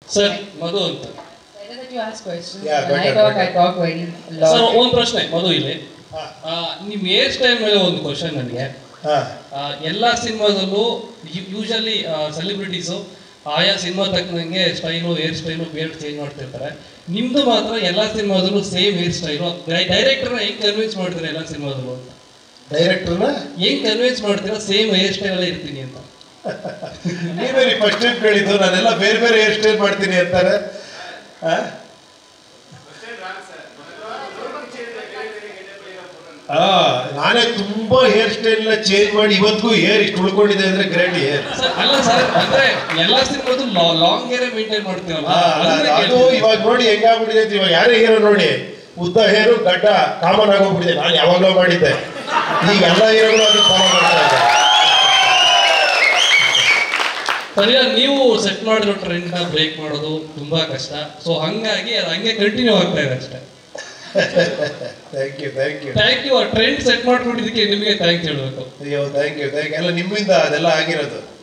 Sir ಮಧು ಅಂತ Better that you ask questions. Yeah, when I better, talk, better. I talk very sir lot. ಒಂದು ಪ್ರಶ್ನೆ ಮಧು ಇಲ್ಲಿ ಹಾ. ಆ, ನಿಮ್ ಹೇರ್ ಸ್ಟೈಲ್ ಮೇಲೆ ಒಂದು ಕ್ವಶನ್ ನನಗೆ ಹಾ ಆ, ಎಲ್ಲಾ ಸಿನಿಮಾದಲ್ಲೂ ಯೂಶಲಿ ಸೆಲೆಬ್ರಿಟೀಸು ಆಯಾ ಸಿನಿಮಾ ತಕ್ಕಂಗೆ ಸ್ಟೈಲು ಹೇರ್ ಸ್ಟೈಲು ಬೇರೆ ಚೇಂಜ್ ಮಾಡ್ತಿರ್ತಾರೆ ನಿಮ್ದು ಮಾತ್ರ ಎಲ್ಲಾ ಸಿನಿಮಾದಲ್ಲೂ ಸೇಮ್ ಹೇರ್ ಸ್ಟೈಲು ಡೈರೆಕ್ಟರ್ನ ಹೆಂಗ್ ಕನ್ವಿನ್ಸ್ ಮಾಡ್ತೀರಾ ಎಲ್ಲಾ ಸಿನಿಮಾದಲ್ಲೂ ಅಂತ ಡೈರೆಕ್ಟರ್ನ ಹೆಂಗ್ ಕನ್ವಿನ್ಸ್ ಮಾಡ್ತೀರಾ ಸೇಮ್ ಹೇರ್ ಸ್ಟೈಲ್ ಅಲ್ಲೇ ಇರ್ತೀನಿ ಅಂತ ನೀವೇ ಫಸ್ಟ್ ಟೈಮ್ ಕೇಳಿದ್ದು ನಾನೆಲ್ಲ ಬೇರೆ ಬೇರೆ ಹೇರ್ ಸ್ಟೈಲ್ ಮಾಡ್ತೀನಿ ಅಂತಾರೆ ಆ? ಆ, ನಾನೇ ತುಂಬಾ ಹೇರ್ ಸ್ಟೈಲ್ ನ ಚೇಂಜ್ ಮಾಡಿ ಇವತ್ತಿಗೂ ಹೇರ್ ಇಷ್ಟು ಉಳ್ಕೊಂಡಿದೆ ಅಂದ್ರೆ ಗ್ರೇಟ್ ಹೇರ್ ಸರ್ ಅಲ್ಲ ಸರ್ ಅಂದ್ರೆ ಎಲ್ಲಾ ಸಿನಿಮಾದು ಲಾಂಗ್ ಹೇರ್ ಮೇಂಟೈನ್ ಮಾಡ್ತೀರಲ್ಲ ಅದನ್ನೇ ಅದು ಕೇಳ್ತೀನಿ. ಇವಾಗ ನೋಡಿ ಹೆಂಗಾಗ್ಬಿಟ್ಟಿದೆ ಅಂತ ಇವಾಗ ಯಾರೇ ಹೇರೋ ನೋಡಿ ಉದ್ದ ಹೇರು ಗಡ್ಡ ಕಾಮನ್ ಆಗೋಗ್ಬಿಟ್ಟಿದೆ ನಾನು ಯಾವಾಗಲೂ ಮಾಡಿದ್ದೆ ಈಗ ಎಲ್ಲ ಹೇರುಗಳು ಅದಕ್ಕೆ ಫಾಲೋ ಮಾಡ್ತಾ ಇದ್ದಾರೆ ಸರಿಯಾಗಿ ನೀವು ಸೆಟ್ ಮಾಡಿರೋ ಟ್ರೆಂಡ್ ನ ಬ್ರೇಕ್ ಮಾಡೋದು ತುಂಬಾ ಕಷ್ಟ ಸೊ ಹಂಗಾಗಿ ಅದು ಹಂಗೆ ಕಂಟಿನ್ಯೂ ಆಗ್ತಾ ಇದೆ ಅಷ್ಟೇ thank you thank you thank you trend set ಮಾಡ್ಕೊಂಡಿದ್ದಕ್ಕೆ ನಿಮಗೆ ಥ್ಯಾಂಕ್ಸ್ ಹೇಳ್ಬೇಕು ಅಯ್ಯೋ ಥ್ಯಾಂಕ್ ಯು ಥ್ಯಾಂಕ್ ಯು ಎಲ್ಲ ನಿಮ್ಮಿಂದ ಅದೆಲ್ಲ ಆಗಿರೋದು